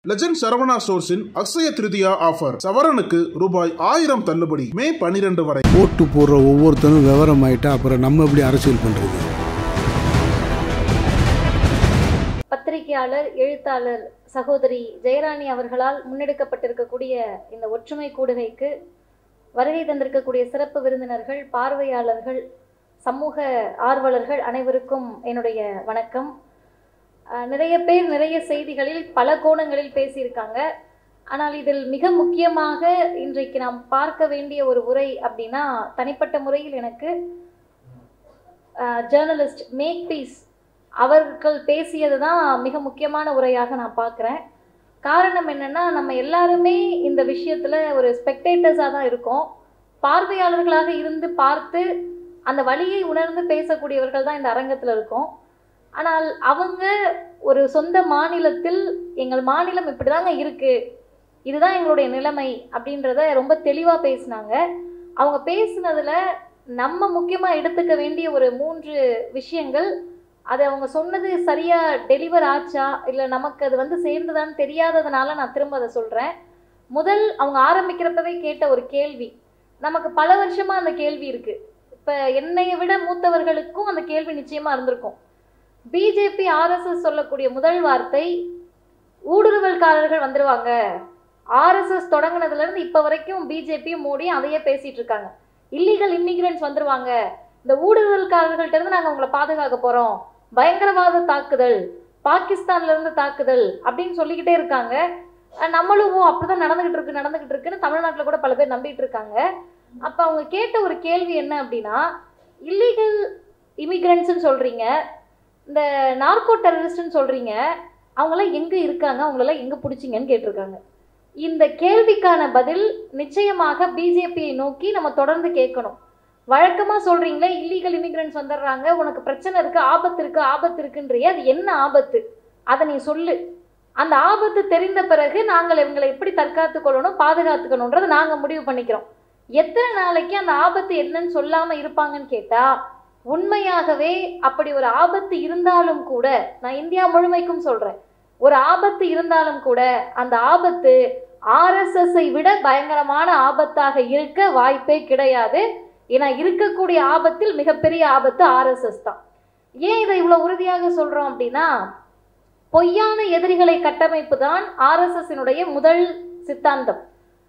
legend Saravana ஸ்டோர்ஸின் Akshaya Tritiya offer சவரனுக்கு ரூபாய் ஆயிரம் தள்ளுபடி மே பனிரெண்டு வரை ஓட்டு போடுற ஒவ்வொருத்தனும் விவரம் ஆயிட்டா அப்புறம் நம்ம எப்படி அரசியல் பண்றது பத்திரிகையாளர் எழுத்தாளர் சகோதரி ஜெயராணி அவர்களால் முன்னெடுக்கப்பட்டிருக்கக்கூடிய இந்த ஒற்றுமை கூடுகைக்கு வருகை தந்திருக்கக்கூடிய சிறப்பு விருந்தினர்கள் பார்வையாளர்கள் சமூக ஆர்வலர்கள் அனைவருக்கும் என்னுடைய வணக்கம் அஹ், நிறைய பேர் நிறைய செய்திகளில் பல கோணங்களில் பேசியிருக்காங்க ஆனால் இதில் மிக முக்கியமாக இன்றைக்கு நாம் பார்க்க வேண்டிய ஒரு உரை அப்படின்னா தனிப்பட்ட முறையில் எனக்கு ஜேர்னலிஸ்ட் மேக் பீஸ் அவர்கள் பேசியது தான் மிக முக்கியமான உரையாக நான் பார்க்குறேன் காரணம் என்னன்னா நம்ம எல்லாருமே இந்த விஷயத்தில் ஒரு ஸ்பெக்டேட்டர்ஸாக தான் இருக்கோம் பார்வையாளர்களாக இருந்து பார்த்து அந்த வழியை உணர்ந்து பேசக்கூடியவர்கள் தான் இந்த அரங்கத்தில் இருக்கோம் ஆனால் அவங்க ஒரு சொந்த மாநிலத்தில் எங்கள் மாநிலம் இப்படி தாங்க இருக்குது இதுதான் எங்களுடைய நிலைமை அப்படின்றத ரொம்ப தெளிவாக பேசினாங்க அவங்க பேசுனதுல நம்ம முக்கியமாக எடுத்துக்க வேண்டிய ஒரு மூன்று விஷயங்கள் அது அவங்க சொன்னது சரியா டெலிவர் ஆச்சா இல்லை நமக்கு அது வந்து சேர்ந்துதான்னு தெரியாததுனால நான் திரும்ப அதை சொல்கிறேன் முதல் அவங்க ஆரம்பிக்கிறப்பவே கேட்ட ஒரு கேள்வி நமக்கு பல வருஷமா அந்த கேள்வி இருக்கு இப்போ என்னைய விட மூத்தவர்களுக்கும் அந்த கேள்வி நிச்சயமா இருந்திருக்கும் பிஜேபி ஆர்எஸ்எஸ் சொல்லக்கூடிய முதல் வார்த்தை ஊடுருவல்காரர்கள் வந்துருவாங்க ஆர்எஸ்எஸ் தொடங்குனதுல இருந்து இப்போ வரைக்கும் பிஜேபியும் மோடியும் அதையே பேசிட்டு இருக்காங்க இல்லீகல் இமிகிரண்ட்ஸ் வந்துருவாங்க இந்த ஊடுருவல்காரர்கள்ட்ட இருந்து நாங்கள் உங்களை பாதுகாக்க போறோம் பயங்கரவாத தாக்குதல் பாகிஸ்தான்ல இருந்து தாக்குதல் அப்படின்னு சொல்லிக்கிட்டே இருக்காங்க அஹ் நம்மளும் ஓ அப்படிதான் நடந்துகிட்டு இருக்கு நடந்துகிட்டு இருக்குன்னு தமிழ்நாட்டில் கூட பல பேர் நம்பிட்டு இருக்காங்க அப்போ அவங்க கேட்ட ஒரு கேள்வி என்ன அப்படின்னா இல்லீகல் இமிகிரண்ட்ஸ்னு சொல்றீங்க இந்த நார்கோ டெரரிஸ்ட்னு சொல்றீங்க அவங்களாம் எங்கே இருக்காங்க அவங்களெல்லாம் எங்கே பிடிச்சிங்கன்னு கேட்டிருக்காங்க இந்த கேள்விக்கான பதில் நிச்சயமாக பிஜேபியை நோக்கி நம்ம தொடர்ந்து கேட்கணும் வழக்கமாக சொல்கிறீங்களே இல்லீகல் இமிகிரண்ட்ஸ் வந்துடுறாங்க உனக்கு பிரச்சனை இருக்குது ஆபத்து இருக்குது ஆபத்து இருக்குன்றியே அது என்ன ஆபத்து அதை நீ சொல்லு அந்த ஆபத்து தெரிந்த பிறகு நாங்கள் இவங்களை எப்படி தற்காத்து கொள்ளணும் பாதுகாத்துக்கணுன்றதை நாங்கள் முடிவு பண்ணிக்கிறோம் எத்தனை நாளைக்கு அந்த ஆபத்து என்னன்னு சொல்லாமல் இருப்பாங்கன்னு கேட்டால் உண்மையாகவே அப்படி ஒரு ஆபத்து இருந்தாலும் கூட நான் இந்தியா முழுமைக்கும் சொல்கிறேன் ஒரு ஆபத்து இருந்தாலும் கூட அந்த ஆபத்து ஆர்எஸ்எஸ்ஸை விட பயங்கரமான ஆபத்தாக இருக்க வாய்ப்பே கிடையாது ஏன்னா இருக்கக்கூடிய ஆபத்தில் மிகப்பெரிய ஆபத்து ஆர்எஸ்எஸ் தான் ஏன் இதை இவ்வளோ உறுதியாக சொல்கிறோம் அப்படின்னா பொய்யான எதிரிகளை கட்டமைப்பு தான் ஆர்எஸ்எஸ்னுடைய முதல் சித்தாந்தம்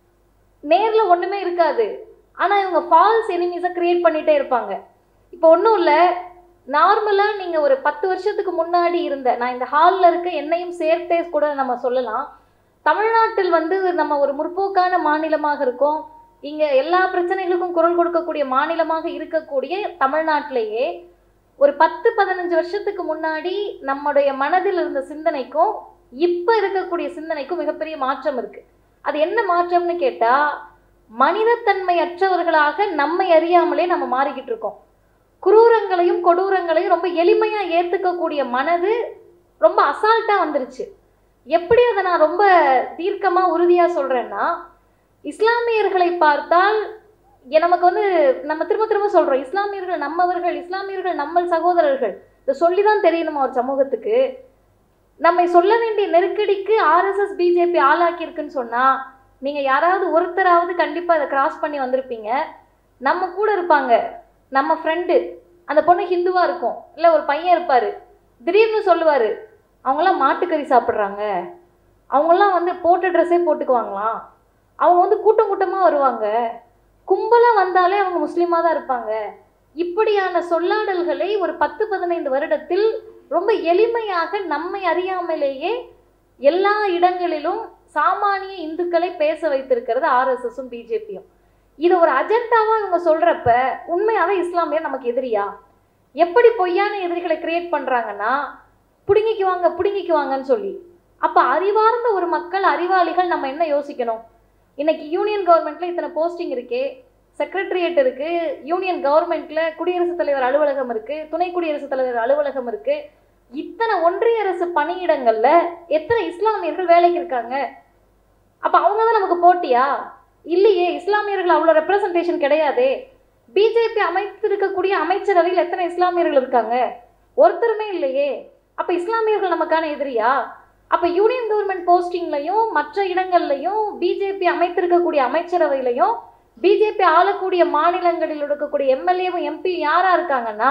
நேரில் ஒன்றுமே இருக்காது ஆனால் இவங்க ஃபால்ஸ் எனிமீஸை கிரியேட் பண்ணிகிட்டே இருப்பாங்க இப்போ ஒன்றும் இல்லை நார்மலாக நீங்கள் ஒரு பத்து வருஷத்துக்கு முன்னாடி இருந்த நான் இந்த ஹாலில் இருக்க என்னையும் சேர்த்தே கூட நம்ம சொல்லலாம் தமிழ்நாட்டில் வந்து நம்ம ஒரு முற்போக்கான மாநிலமாக இருக்கோம் இங்கே எல்லா பிரச்சனைகளுக்கும் குரல் கொடுக்கக்கூடிய மாநிலமாக இருக்கக்கூடிய தமிழ்நாட்டிலேயே ஒரு பத்து பதினஞ்சு வருஷத்துக்கு முன்னாடி நம்முடைய மனதில் இருந்த சிந்தனைக்கும் இப்போ இருக்கக்கூடிய சிந்தனைக்கும் மிகப்பெரிய மாற்றம் இருக்கு அது என்ன மாற்றம்னு கேட்டால் மனிதத்தன்மை அற்றவர்களாக நம்மை அறியாமலே நம்ம மாறிக்கிட்டு இருக்கோம் குரூரங்களையும் கொடூரங்களையும் ரொம்ப எளிமையாக ஏற்றுக்கக்கூடிய மனது ரொம்ப அசால்ட்டாக வந்துருச்சு எப்படி அதை நான் ரொம்ப தீர்க்கமாக உறுதியாக சொல்கிறேன்னா இஸ்லாமியர்களை பார்த்தால் எ- நமக்கு வந்து நம்ம திரும்ப திரும்ப சொல்கிறோம் இஸ்லாமியர்கள் நம்மவர்கள் இஸ்லாமியர்கள் நம்ம சகோதரர்கள் இதை சொல்லி தான் தெரியணுமா ஒரு சமூகத்துக்கு நம்மை சொல்ல வேண்டிய நெருக்கடிக்கு ஆர்எஸ்எஸ் பிஜேபி ஆளாக்கியிருக்குன்னு சொன்னால் நீங்கள் யாராவது ஒருத்தராவது கண்டிப்பாக இதை கிராஸ் பண்ணி வந்திருப்பீங்க நம்ம கூட இருப்பாங்க நம்ம ஃப்ரெண்டு அந்த பொண்ணு ஹிந்துவாக இருக்கும் இல்லை ஒரு பையன் இருப்பார் திடீர்னு சொல்லுவார் அவங்களாம் மாட்டுக்கறி சாப்பிட்றாங்க அவங்களாம் வந்து போட்ட ட்ரெஸ்ஸே போட்டுக்குவாங்களாம் அவங்க வந்து கூட்டம் கூட்டமாக வருவாங்க கும்பலாக வந்தாலே அவங்க முஸ்லீமாக தான் இருப்பாங்க இப்படியான சொல்லாடல்களை ஒரு பத்து பதினைந்து வருடத்தில் ரொம்ப எளிமையாக நம்மை அறியாமலேயே எல்லா இடங்களிலும் சாமானிய இந்துக்களை பேச வைத்திருக்கிறது ஆர்எஸ்எஸும் பிஜேபியும் இது ஒரு அஜெண்டாவாக இவங்க சொல்கிறப்ப உண்மையாகவே இஸ்லாமியர் நமக்கு எதிரியா எப்படி பொய்யான எதிரிகளை கிரியேட் பண்ணுறாங்கன்னா பிடுங்கிக்குவாங்க பிடுங்கிக்குவாங்கன்னு சொல்லி அப்போ அறிவார்ந்த ஒரு மக்கள் அறிவாளிகள் நம்ம என்ன யோசிக்கணும் இன்னைக்கு யூனியன் கவர்மெண்ட்ல இத்தனை போஸ்டிங் இருக்கே செக்ரட்டரியேட் இருக்கு யூனியன் கவர்மெண்ட்ல குடியரசுத் தலைவர் அலுவலகம் இருக்கு துணை குடியரசுத் தலைவர் அலுவலகம் இருக்கு இத்தனை ஒன்றிய அரசு பணியிடங்கள்ல எத்தனை இஸ்லாமியர்கள் வேலைக்கு இருக்காங்க அப்ப அவங்க தான் நமக்கு போட்டியா இல்லையே இஸ்லாமியர்கள் அவ்வளோ ரெப்ரசன்டேஷன் கிடையாதே பிஜேபி அமைத்திருக்கக்கூடிய அமைச்சரவையில் எத்தனை இஸ்லாமியர்கள் இருக்காங்க ஒருத்தருமே இல்லையே அப்ப இஸ்லாமியர்கள் நமக்கான எதிரியா அப்ப யூனியன் கவர்மெண்ட் போஸ்டிங்லையும் மற்ற இடங்கள்லையும் பிஜேபி அமைத்திருக்கக்கூடிய அமைச்சரவையிலையும் பிஜேபி ஆளக்கூடிய மாநிலங்களில் இருக்கக்கூடிய எம்எல்ஏவும் எம்பி யாரா இருக்காங்கன்னா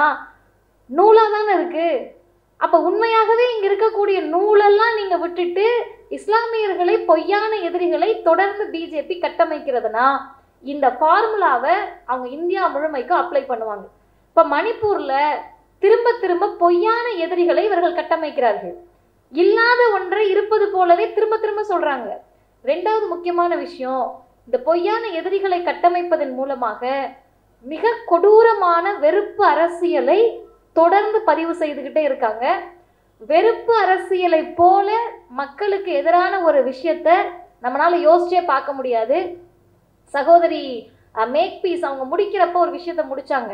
நூலா தானே இருக்கு அப்ப உண்மையாகவே இங்க இருக்கக்கூடிய நூலெல்லாம் நீங்க விட்டுட்டு இஸ்லாமியர்களை பொய்யான எதிரிகளை தொடர்ந்து பிஜேபி கட்டமைக்கிறதுனா இந்த ஃபார்முலாவை அவங்க இந்தியா முழுமைக்கும் அப்ளை பண்ணுவாங்க இப்ப மணிப்பூர்ல திரும்ப திரும்ப பொய்யான எதிரிகளை இவர்கள் கட்டமைக்கிறார்கள் இல்லாத ஒன்றை இருப்பது போலவே திரும்ப திரும்ப சொல்றாங்க ரெண்டாவது முக்கியமான விஷயம் இந்த பொய்யான எதிரிகளை கட்டமைப்பதன் மூலமாக மிக கொடூரமான வெறுப்பு அரசியலை தொடர்ந்து பதிவு செய்துக்கிட்டே இருக்காங்க வெறுப்பு அரசியலை போல மக்களுக்கு எதிரான ஒரு விஷயத்த நம்மளால யோசிச்சே பார்க்க முடியாது சகோதரி மேக் பீஸ் அவங்க முடிக்கிறப்ப ஒரு விஷயத்த முடிச்சாங்க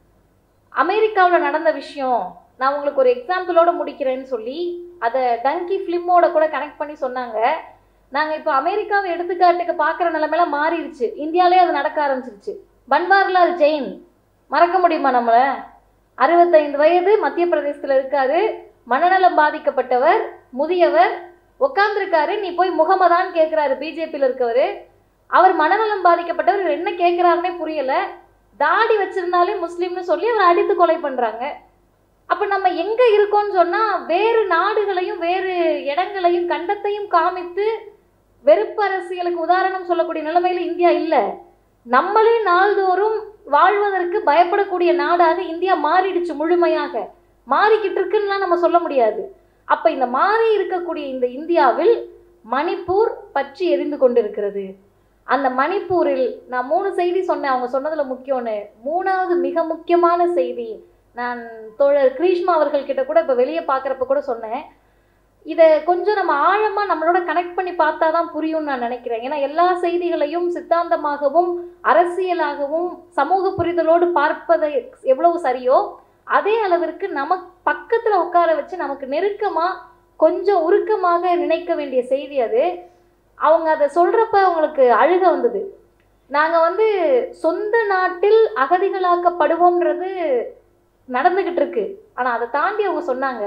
அமெரிக்காவில் நடந்த விஷயம் நான் உங்களுக்கு ஒரு எக்ஸாம்பிளோட முடிக்கிறேன்னு சொல்லி அதை டங்கி ஃபிலிமோட கூட கனெக்ட் பண்ணி சொன்னாங்க நாங்கள் இப்போ அமெரிக்காவை எடுத்துக்காட்டுக்கு பார்க்குற நிலைமையில மாறிடுச்சு இந்தியாவிலே அது நடக்க ஆரம்பிச்சிருச்சு பன்வாரிலால் ஜெயின் மறக்க முடியுமா நம்மளை அறுபத்தைந்து வயது மத்திய பிரதேசத்தில் இருக்காரு மனநலம் பாதிக்கப்பட்டவர் முதியவர் உட்காந்துருக்காரு நீ போய் முகமதான்னு கேட்குறாரு பிஜேபியில் இருக்கவர் அவர் மனநலம் பாதிக்கப்பட்டவர் இவர் என்ன கேட்குறாருன்னே புரியல தாடி வச்சிருந்தாலே முஸ்லீம்னு சொல்லி அவர் அடித்து கொலை பண்ணுறாங்க அப்போ நம்ம எங்கே இருக்கோம்னு சொன்னால் வேறு நாடுகளையும் வேறு இடங்களையும் கண்டத்தையும் காமித்து வெறுப்பு அரசியலுக்கு உதாரணம் சொல்லக்கூடிய நிலைமையில இந்தியா இல்லை நம்மளே நாள்தோறும் வாழ்வதற்கு பயப்படக்கூடிய நாடாக இந்தியா மாறிடுச்சு முழுமையாக மாறிக்கிட்டு இருக்குன்னுலாம் நம்ம சொல்ல முடியாது அப்ப இந்த மாறி இருக்கக்கூடிய இந்த இந்தியாவில் மணிப்பூர் பற்றி எரிந்து கொண்டிருக்கிறது அந்த மணிப்பூரில் நான் மூணு செய்தி சொன்னேன் அவங்க சொன்னதுல முக்கியம்னு மூணாவது மிக முக்கியமான செய்தி நான் தோழர் கிரீஷ்மா அவர்கள் கிட்ட கூட இப்போ வெளியே பார்க்குறப்ப கூட சொன்னேன் இதை கொஞ்சம் நம்ம ஆழமாக நம்மளோட கனெக்ட் பண்ணி பார்த்தா தான் புரியும்னு நான் நினைக்கிறேன் ஏன்னா எல்லா செய்திகளையும் சித்தாந்தமாகவும் அரசியலாகவும் சமூக புரிதலோடு பார்ப்பதை எவ்வளவு சரியோ அதே அளவிற்கு நமக்கு பக்கத்தில் உட்கார வச்சு நமக்கு நெருக்கமாக கொஞ்சம் உருக்கமாக நினைக்க வேண்டிய செய்தி அது அவங்க அதை சொல்கிறப்ப அவங்களுக்கு அழுக வந்தது நாங்கள் வந்து சொந்த நாட்டில் அகதிகளாக்கப்படுவோம்ன்றது நடந்துக்கிட்டு இருக்கு ஆனால் அதை தாண்டி அவங்க சொன்னாங்க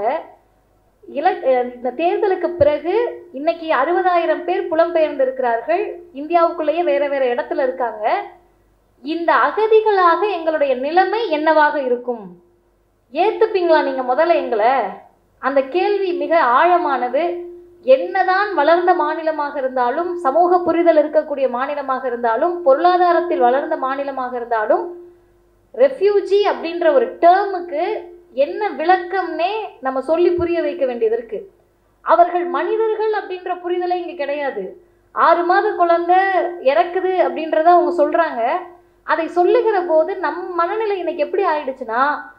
இல இந்த தேர்தலுக்கு பிறகு இன்னைக்கு அறுபதாயிரம் பேர் புலம்பெயர்ந்து இருக்கிறார்கள் இந்தியாவுக்குள்ளேயே வேற வேற இடத்துல இருக்காங்க இந்த அகதிகளாக எங்களுடைய நிலைமை என்னவாக இருக்கும் ஏத்துப்பீங்களா நீங்க முதல்ல எங்களை அந்த கேள்வி மிக ஆழமானது என்னதான் வளர்ந்த மாநிலமாக இருந்தாலும் சமூக புரிதல் இருக்கக்கூடிய மாநிலமாக இருந்தாலும் பொருளாதாரத்தில் வளர்ந்த மாநிலமாக இருந்தாலும் ரெஃப்யூஜி அப்படின்ற ஒரு டேர்முக்கு என்ன விளக்கம்னே நம்ம சொல்லி புரிய வைக்க வேண்டியது இருக்கு அவர்கள் மனிதர்கள் அப்படின்ற புரிதலே இங்க கிடையாது ஆறு மாத குழந்தை இறக்குது அப்படின்றத அவங்க சொல்றாங்க அதை சொல்லுகிற போது நம் மனநிலை இன்னைக்கு எப்படி ஆயிடுச்சுன்னா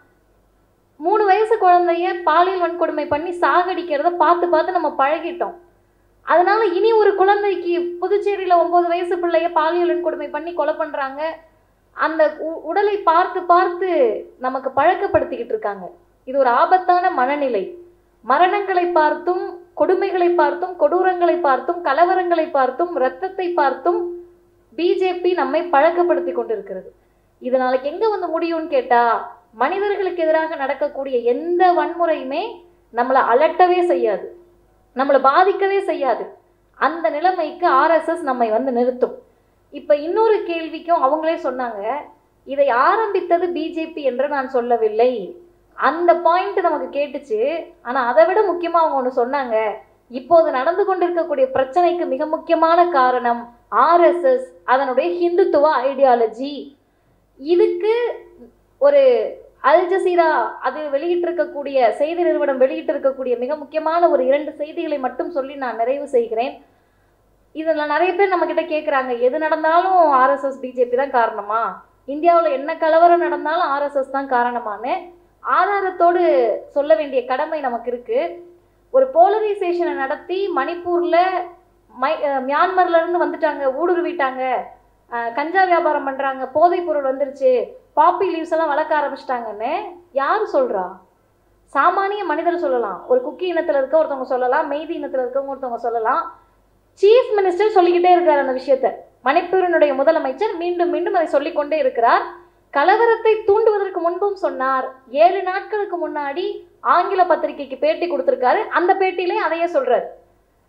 மூணு வயசு குழந்தைய பாலியல் வன்கொடுமை பண்ணி சாகடிக்கிறத பார்த்து பார்த்து நம்ம பழகிட்டோம் அதனால இனி ஒரு குழந்தைக்கு புதுச்சேரியில ஒன்பது வயசு பிள்ளைய பாலியல் வன்கொடுமை பண்ணி கொலை பண்றாங்க அந்த உ- உடலை பார்த்து பார்த்து நமக்கு பழக்கப்படுத்திக்கிட்டு இருக்காங்க இது ஒரு ஆபத்தான மனநிலை மரணங்களை பார்த்தும் கொடுமைகளை பார்த்தும் கொடூரங்களை பார்த்தும் கலவரங்களை பார்த்தும் இரத்தத்தை பார்த்தும் பிஜேபி நம்மை பழக்கப்படுத்தி கொண்டிருக்கிறது இது நாளைக்கு எங்க வந்து முடியும்னு கேட்டா மனிதர்களுக்கு எதிராக நடக்கக்கூடிய எந்த வன்முறையுமே நம்மளை அலட்டவே செய்யாது நம்மளை பாதிக்கவே செய்யாது அந்த நிலைமைக்கு ஆர்எஸ்எஸ் நம்மை வந்து நிறுத்தும் இப்ப இன்னொரு கேள்விக்கும் அவங்களே சொன்னாங்க இதை ஆரம்பித்தது பிஜேபி என்று நான் சொல்லவில்லை அந்த பாயிண்ட் நமக்கு கேட்டுச்சு ஆனா அதை விட முக்கியமா அவங்க ஒன்று சொன்னாங்க இப்போது நடந்து கொண்டிருக்கக்கூடிய பிரச்சனைக்கு மிக முக்கியமான காரணம் ஆர்எஸ்எஸ் அதனுடைய ஹிந்துத்துவ ஐடியாலஜி இதுக்கு ஒரு அல் ஜசீரா அது வெளியிட்டிருக்கக்கூடிய செய்தி நிறுவனம் வெளியிட்டிருக்கக்கூடிய மிக முக்கியமான ஒரு இரண்டு செய்திகளை மட்டும் சொல்லி நான் நிறைவு செய்கிறேன் இதில் நிறைய பேர் நம்ம கிட்ட கேட்குறாங்க எது நடந்தாலும் ஆர்எஸ்எஸ் பிஜேபி தான் காரணமா இந்தியாவில் என்ன கலவரம் நடந்தாலும் ஆர்எஸ்எஸ் தான் காரணமான்னு ஆதாரத்தோடு சொல்ல வேண்டிய கடமை நமக்கு இருக்கு ஒரு போலரைசேஷனை நடத்தி மணிப்பூர்ல மை அஹ் மியான்மர்ல இருந்து வந்துட்டாங்க ஊடுருவிட்டாங்க அஹ் கஞ்சா வியாபாரம் பண்றாங்க போதைப் பொருள் வந்துருச்சு பாப்பி லீவ்ஸ் எல்லாம் வளர்க்க ஆரம்பிச்சிட்டாங்கன்னு யார் சொல்றா சாமானிய மனிதர் சொல்லலாம் ஒரு குக்கி இனத்துல இருக்க ஒருத்தவங்க சொல்லலாம் மெய்தி இனத்துல இருக்கவங்க ஒருத்தவங்க சொல்லலாம் சீஃப் மினிஸ்டர் சொல்லிக்கிட்டே இருக்கார் அந்த விஷயத்த மணிப்பூரினுடைய முதலமைச்சர் மீண்டும் மீண்டும் அதை சொல்லிக்கொண்டே இருக்கிறார் கலவரத்தை தூண்டுவதற்கு முன்பும் சொன்னார் ஏழு நாட்களுக்கு முன்னாடி ஆங்கில பத்திரிகைக்கு பேட்டி கொடுத்திருக்காரு அந்த பேட்டியிலே அதையே சொல்றாரு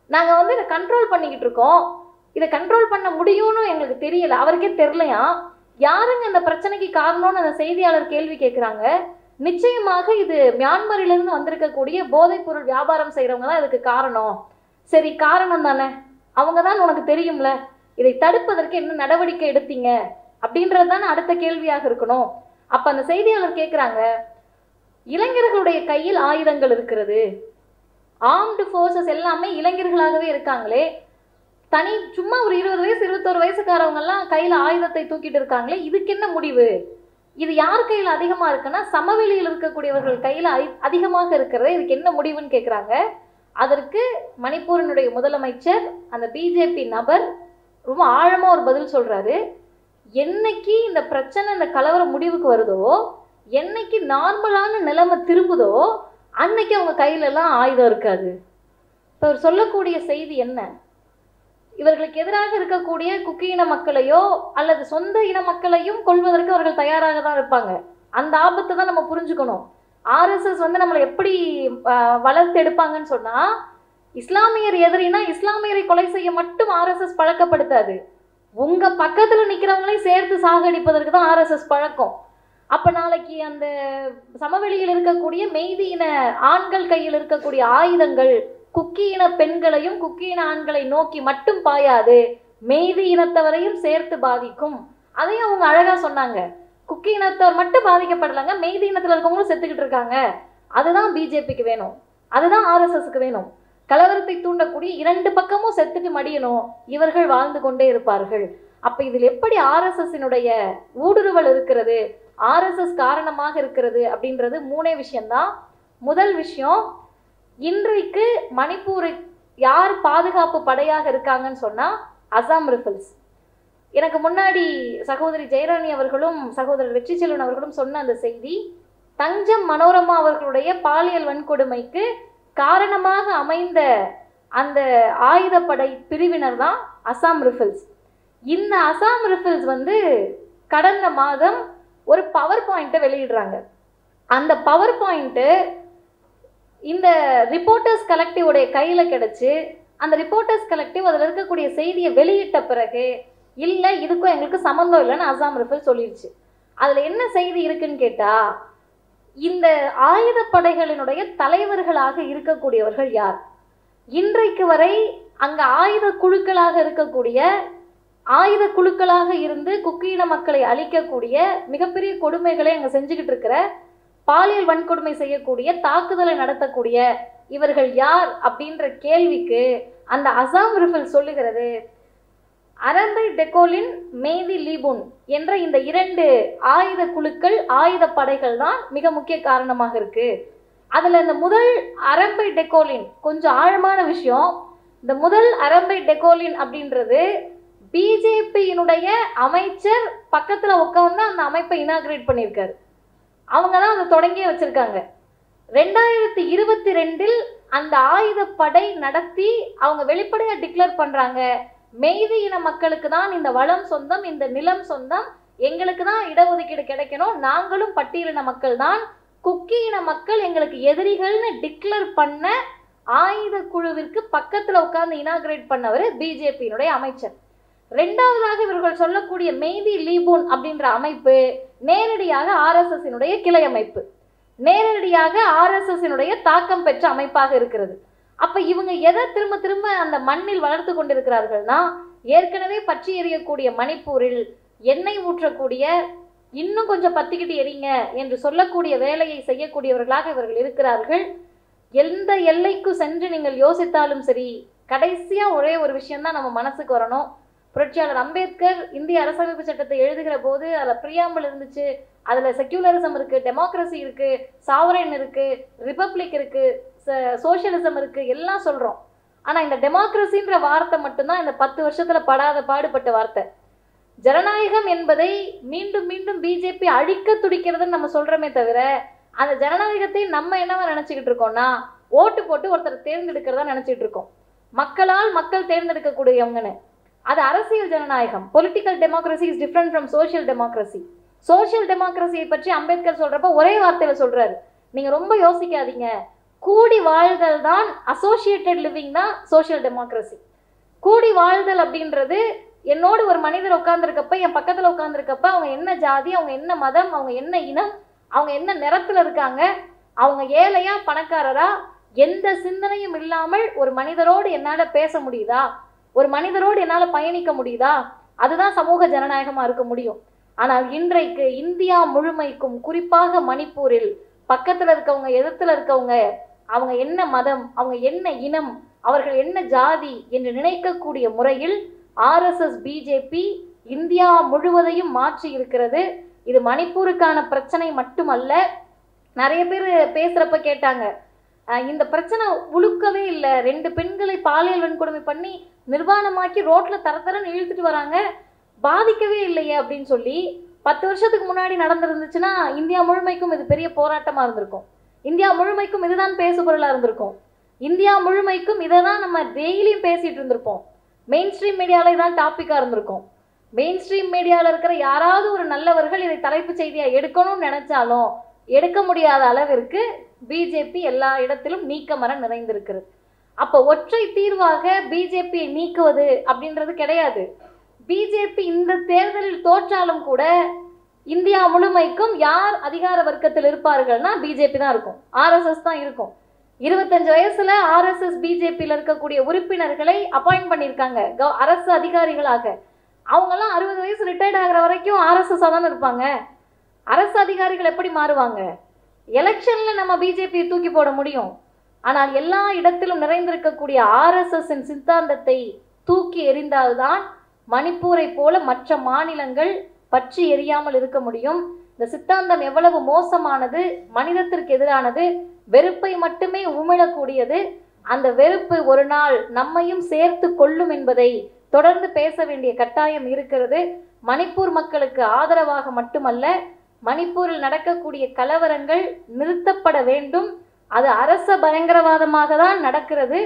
நாங்கள் வந்து இதை கண்ட்ரோல் பண்ணிக்கிட்டு இருக்கோம் இதை கண்ட்ரோல் பண்ண முடியும்னு எங்களுக்கு தெரியல அவருக்கே தெரிலையா யாருங்க இந்த பிரச்சனைக்கு காரணம்னு அந்த செய்தியாளர் கேள்வி கேட்குறாங்க நிச்சயமாக இது மியான்மரிலிருந்து வந்திருக்கக்கூடிய போதைப் பொருள் வியாபாரம் செய்கிறவங்க தான் இதுக்கு காரணம் சரி காரணம் தானே அவங்க தான் உனக்கு தெரியும்ல இதை தடுப்பதற்கு என்ன நடவடிக்கை எடுத்தீங்க அப்படின்றது தானே அடுத்த கேள்வியாக இருக்கணும் அப்போ அந்த செய்தியாளர் கேட்குறாங்க இளைஞர்களுடைய கையில் ஆயுதங்கள் இருக்கிறது ஆர்ம்டு ஃபோர்ஸஸ் எல்லாமே இளைஞர்களாகவே இருக்காங்களே தனி சும்மா ஒரு இருபது வயசு இருபத்தோரு வயசுக்காரவங்க எல்லாம் கையில் ஆயுதத்தை தூக்கிட்டு இருக்காங்களே இதுக்கு என்ன முடிவு இது யார் கையில் அதிகமாக இருக்குன்னா சமவெளியில் இருக்கக்கூடியவர்கள் கையில் அதிகமாக இருக்கிறது இதுக்கு என்ன முடிவுன்னு கேட்குறாங்க அதற்கு மணிப்பூரினுடைய முதலமைச்சர் அந்த பிஜேபி நபர் ரொம்ப ஆழமாக ஒரு பதில் சொல்கிறாரு என்னைக்கு இந்த பிரச்சனை இந்த கலவரம் முடிவுக்கு வருதோ என்னைக்கு நார்மலான நிலைமை திரும்புதோ அன்னைக்கு அவங்க கையிலலாம் ஆயுதம் இருக்காது இப்போ அவர் சொல்லக்கூடிய செய்தி என்ன இவர்களுக்கு எதிராக இருக்கக்கூடிய குக்கி இன மக்களையோ அல்லது சொந்த இன மக்களையும் கொள்வதற்கு அவர்கள் தயாராக தான் இருப்பாங்க அந்த ஆபத்தை தான் நம்ம புரிஞ்சுக்கணும் ஆர்எஸ்எஸ் வந்து நம்மளை எப்படி ஆஹ், வளர்த்து எடுப்பாங்கன்னு சொன்னால் இஸ்லாமியர் எதிரினா இஸ்லாமியரை கொலை செய்ய மட்டும் ஆர்எஸ்எஸ் பழக்கப்படுத்தாது உங்கள் பக்கத்தில் நிற்கிறவங்களையும் சேர்த்து சாகடிப்பதற்கு தான் ஆர்எஸ்எஸ் பழக்கம் அப்போ நாளைக்கு அந்த சமவெளியில் இருக்கக்கூடிய மெய்தியின ஆண்கள் கையில் இருக்கக்கூடிய ஆயுதங்கள் குக்கி இன பெண்களையும் குக்கி இன ஆண்களை நோக்கி மட்டும் பாயாது மெய்தி இனத்தவரையும் சேர்த்து பாதிக்கும் அதையும் அவங்க அழகா சொன்னாங்க குக்கி இனத்தவர் மட்டும் பாதிக்கப்படலைங்க மெய்தி இனத்தில் இருக்கவங்களும் செத்துக்கிட்டு இருக்காங்க அதுதான் பிஜேபிக்கு வேணும் அதுதான் ஆர்எஸ்எஸ்க்கு வேணும் கலவரத்தை தூண்டக்கூடிய இரண்டு பக்கமும் செத்துட்டு மடியணும் இவர்கள் வாழ்ந்து கொண்டே இருப்பார்கள் அப்ப இதில் எப்படி ஆர்எஸ்எஸ்னுடைய ஊடுருவல் இருக்கிறது ஆர்எஸ்எஸ் காரணமாக இருக்கிறது அப்படின்றது மூணே விஷயம்தான் முதல் விஷயம் இன்றைக்கு மணிப்பூரை யார் பாதுகாப்பு படையாக இருக்காங்கன்னு சொன்னா அசாம் ரிஃபிள்ஸ் எனக்கு முன்னாடி சகோதரி ஜெயராணி அவர்களும் சகோதரர் வெற்றி செல்வன் அவர்களும் சொன்ன அந்த செய்தி தஞ்சம் மனோரமா அவர்களுடைய பாலியல் வன்கொடுமைக்கு காரணமாக அமைந்த அந்த ஆயுதப்படை பிரிவினர் தான் அசாம் ரிஃபிள்ஸ் இந்த அசாம் ரிஃபிள்ஸ் வந்து கடந்த மாதம் ஒரு பவர் பாயிண்ட்டை வெளியிடுறாங்க அந்த பவர் பாயிண்ட்டு இந்த ரிப்போர்ட்டர்ஸ் கலெக்டிவோடைய கையில் கிடச்சி அந்த ரிப்போர்ட்டர்ஸ் கலெக்டிவ் அதில் இருக்கக்கூடிய செய்தியை வெளியிட்ட பிறகு இல்லை இதுக்கும் எங்களுக்கு சம்மந்தம் இல்லைன்னு அசாம் ரிஃபிள் சொல்லிடுச்சு அதில் என்ன செய்தி இருக்குன்னு கேட்டால் இந்த ஆயுதப்படைகளினுடைய தலைவர்களாக இருக்கக்கூடியவர்கள் யார் இன்றைக்கு வரை அங்க ஆயுத குழுக்களாக இருக்கக்கூடிய ஆயுத குழுக்களாக இருந்து குக்கீன மக்களை அழிக்கக்கூடிய மிகப்பெரிய கொடுமைகளை அங்க செஞ்சுக்கிட்டு இருக்கிற பாலியல் வன்கொடுமை செய்யக்கூடிய தாக்குதலை நடத்தக்கூடிய இவர்கள் யார் அப்படின்ற கேள்விக்கு அந்த அசாம் ரிஃபில் சொல்லுகிறது அரம்பை டெக்கோலின் மேதி லீபுன் என்ற இந்த இரண்டு ஆயுத குழுக்கள் ஆயுத படைகள் தான் மிக முக்கிய காரணமாக இருக்கு அதுல இந்த முதல் அரம்பை டெக்கோலின் கொஞ்சம் ஆழமான விஷயம் இந்த முதல் அரம்பை டெக்கோலின் அப்படின்றது பிஜேபியினுடைய அமைச்சர் பக்கத்துல உட்காந்து அந்த அமைப்பை இனாகிரேட் பண்ணியிருக்காரு அவங்க தான் அதை தொடங்கியே வச்சிருக்காங்க ரெண்டாயிரத்தி இருபத்தி ரெண்டில் அந்த ஆயுதப்படை நடத்தி அவங்க வெளிப்படையா டிக்ளேர் பண்றாங்க மெய்தி இன மக்களுக்கு தான் இந்த வளம் சொந்தம் இந்த நிலம் சொந்தம் எங்களுக்கு தான் இடஒதுக்கீடு கிடைக்கணும் நாங்களும் பட்டியலின மக்கள் தான் குக்கி இன மக்கள் எங்களுக்கு எதிரிகள்னு டிக்ளேர் பண்ண ஆயுத குழுவிற்கு பக்கத்துல உட்கார்ந்து இனாகிரேட் பண்ணவர் பிஜேபியினுடைய அமைச்சர் ரெண்டாவதாக இவர்கள் சொல்லக்கூடிய மெய்தி லீபூன் அப்படின்ற அமைப்பு நேரடியாக ஆர்எஸ்எஸ்னுடைய கிளை அமைப்பு நேரடியாக ஆர்எஸ்எஸ்னுடைய தாக்கம் பெற்ற அமைப்பாக இருக்கிறது அப்ப இவங்க எதை திரும்ப திரும்ப அந்த மண்ணில் வளர்த்து கொண்டிருக்கிறார்கள்னா ஏற்கனவே பற்றி எறியக்கூடிய மணிப்பூரில் எண்ணெய் ஊற்றக்கூடிய இன்னும் கொஞ்சம் பத்திக்கிட்டு எரிங்க என்று சொல்லக்கூடிய வேலையை செய்யக்கூடியவர்களாக இவர்கள் இருக்கிறார்கள் எந்த எல்லைக்கு சென்று நீங்கள் யோசித்தாலும் சரி கடைசியா ஒரே ஒரு விஷயம்தான் நம்ம மனசுக்கு வரணும் புரட்சியாளர் அம்பேத்கர் இந்திய அரசமைப்பு சட்டத்தை எழுதுகிற போது அதில் பிரியாம்பிள் இருந்துச்சு அதில் செக்யூலரிசம் இருக்கு டெமோக்ரஸி இருக்கு சாவரன் இருக்கு ரிப்பப்ளிக் இருக்கு சோஷியலிசம் இருக்கு எல்லாம் சொல்றோம் ஆனா இந்த டெமோக்ரஸின்ற வார்த்தை மட்டும்தான் இந்த பத்து வருஷத்துல படாத பாடுபட்ட வார்த்தை ஜனநாயகம் என்பதை மீண்டும் மீண்டும் பிஜேபி அழிக்க துடிக்கிறதுன்னு நம்ம சொல்றோமே தவிர அந்த ஜனநாயகத்தை நம்ம என்னவா நினைச்சுக்கிட்டு இருக்கோம்னா ஓட்டு போட்டு ஒருத்தர் தேர்ந்தெடுக்கிறதா நினைச்சிட்டு இருக்கோம் மக்களால் மக்கள் தேர்ந்தெடுக்கக்கூடியவங்கன்னு அது அரசியல் ஜனநாயகம் political democracy is different from social democracy social டெமோக்ரஸியை பற்றி அம்பேத்கர் சொல்றப்ப ஒரே வார்த்தையில சொல்றாரு நீங்க ரொம்ப யோசிக்காதீங்க கூடி வாழ்தல் தான் அசோசியேட்டட் லிவிங் தான் சோஷியல் டெமோக்ரஸி கூடி வாழ்தல் அப்படின்றது என்னோடு ஒரு மனிதர் உட்கார்ந்துருக்கப்ப என் பக்கத்தில் உட்கார்ந்துருக்கப்ப அவங்க என்ன ஜாதி அவங்க என்ன மதம் அவங்க என்ன இனம் அவங்க என்ன நிறத்துல இருக்காங்க அவங்க ஏழையா பணக்காரரா எந்த சிந்தனையும் இல்லாமல் ஒரு மனிதரோடு என்னால் பேச முடியுதா ஒரு மனிதரோடு என்னால் பயணிக்க முடியுதா அதுதான் சமூக ஜனநாயகமா இருக்க முடியும் ஆனால் இன்றைக்கு இந்தியா முழுமைக்கும் குறிப்பாக மணிப்பூரில் பக்கத்துல இருக்கவங்க எதிர்த்துல இருக்கவங்க அவங்க என்ன மதம் அவங்க என்ன இனம் அவர்கள் என்ன ஜாதி என்று நினைக்கக்கூடிய முறையில் ஆர்எஸ்எஸ் பிஜேபி இந்தியா முழுவதையும் மாற்றி இருக்கிறது இது மணிப்பூருக்கான பிரச்சனை மட்டுமல்ல நிறைய பேர் பேசுறப்ப கேட்டாங்க அஹ் இந்த பிரச்சனை உழுக்கவே இல்லை ரெண்டு பெண்களை பாலியல் வன்கொடுமை பண்ணி நிர்வாணமாக்கி ரோட்ல தர தரன்னு இழுத்துட்டு வராங்க பாதிக்கவே இல்லையே அப்படின்னு சொல்லி பத்து வருஷத்துக்கு முன்னாடி நடந்திருந்துச்சுன்னா இந்தியா முழுமைக்கும் இது பெரிய போராட்டமா இருந்திருக்கும் இந்தியா முழுமைக்கும் இதுதான் பேசுபொருளா இருந்திருக்கும் இந்தியா முழுமைக்கும் இதை தான் நம்ம டெய்லியும் பேசிட்டு இருந்திருப்போம் மெயின் ஸ்ட்ரீம் மீடியால இதான் டாப்பிக்கா இருந்திருக்கும் மெயின் ஸ்ட்ரீம் மீடியால இருக்கிற யாராவது ஒரு நல்லவர்கள் இதை தலைப்பு செய்தியா எடுக்கணும்னு நினைச்சாலும் எடுக்க முடியாத அளவிற்கு பிஜேபி எல்லா இடத்திலும் நீக்கமர நிறைந்திருக்கிறது அப்போ ஒற்றை தீர்வாக பிஜேபியை நீக்குவது அப்படின்றது கிடையாது பிஜேபி இந்த தேர்தலில் தோற்றாலும் கூட இந்தியா முழுமைக்கும் யார் அதிகார வர்க்கத்தில் இருப்பார்கள்னா பிஜேபி தான் இருக்கும் ஆர்எஸ்எஸ் தான் இருக்கும் இருபத்தஞ்சு வயசுல ஆர்எஸ்எஸ் பிஜேபியில் இருக்கக்கூடிய உறுப்பினர்களை அப்பாயிண்ட் பண்ணியிருக்காங்க கவ- அரசு அதிகாரிகளாக அவங்கெல்லாம் அறுபது வயசு ரிட்டையர்ட் ஆகிற வரைக்கும் ஆர்எஸ்எஸ் தானே இருப்பாங்க அரசு அதிகாரிகள் எப்படி மாறுவாங்க எலெக்ஷன்ல நம்ம பிஜேபியை தூக்கி போட முடியும் ஆனால் எல்லா இடத்திலும் நிறைந்திருக்கக்கூடிய ஆர்எஸ்எஸ் சித்தாந்தத்தை தூக்கி எறிந்தால்தான் மணிப்பூரை போல மற்ற மாநிலங்கள் பற்றி எரியாமல் இருக்க முடியும் இந்த சித்தாந்தம் எவ்வளவு மோசமானது மனிதத்திற்கு எதிரானது வெறுப்பை மட்டுமே உமிழக்கூடியது அந்த வெறுப்பு ஒரு நாள் நம்மையும் சேர்த்து கொள்ளும் என்பதை தொடர்ந்து பேச வேண்டிய கட்டாயம் இருக்கிறது மணிப்பூர் மக்களுக்கு ஆதரவாக மட்டுமல்ல மணிப்பூரில் நடக்கக்கூடிய கலவரங்கள் நிறுத்தப்பட வேண்டும் அது அரச பயங்கரவாதமாக தான் நடக்கிறது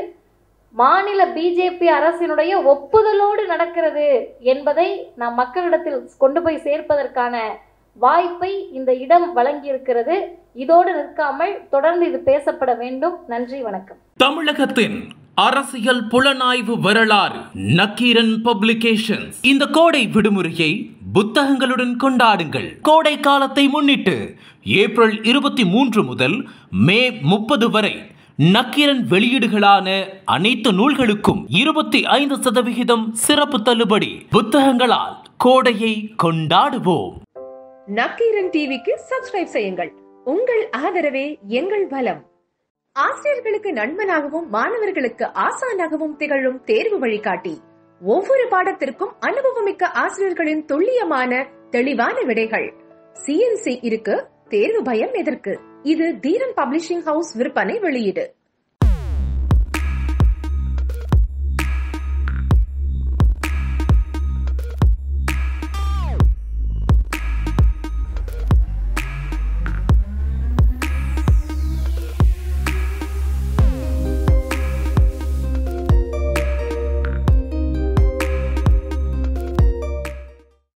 மாநில பிஜேபி அரசினுடைய ஒப்புதலோடு நடக்கிறது என்பதை நாம் மக்களிடத்தில் கொண்டு போய் சேர்ப்பதற்கான வாய்ப்பை இந்த இடம் வழங்கியிருக்கிறது இதோடு நிற்காமல் தொடர்ந்து இது பேசப்பட வேண்டும் நன்றி வணக்கம் தமிழகத்தின் அரசியல் புலனாய்வு வரலாறு நக்கீரன் பப்ளிகேஷன்ஸ் இந்த கோடை விடுமுறையை புத்தகங்களுடன் கொண்டாடுங்கள் கோடை காலத்தை முன்னிட்டு ஏப்ரல் இருபத்தி மூன்று முதல் மே முப்பது வரை நக்கீரன் வெளியீடுகளான அனைத்து நூல்களுக்கும் இருபத்தி ஐந்து சதவிகிதம் சிறப்பு தள்ளுபடி புத்தகங்களால் கோடையை கொண்டாடுவோம் நக்கீரன் டிவிக்கு சப்ஸ்கிரைப் செய்யுங்கள் உங்கள் ஆதரவே எங்கள் பலம் ஆசிரியர்களுக்கு நண்பனாகவும் மாணவர்களுக்கு ஆசானாகவும் திகழும் தேர்வு வழிகாட்டி ஒவ்வொரு பாடத்திற்கும் அனுபவமிக்க ஆசிரியர்களின் துல்லியமான தெளிவான விடைகள் சிஎன்சி இருக்கு தேர்வு பயம் எதற்கு இது தீரன் பப்ளிஷிங் ஹவுஸ் விற்பனை வெளியீடு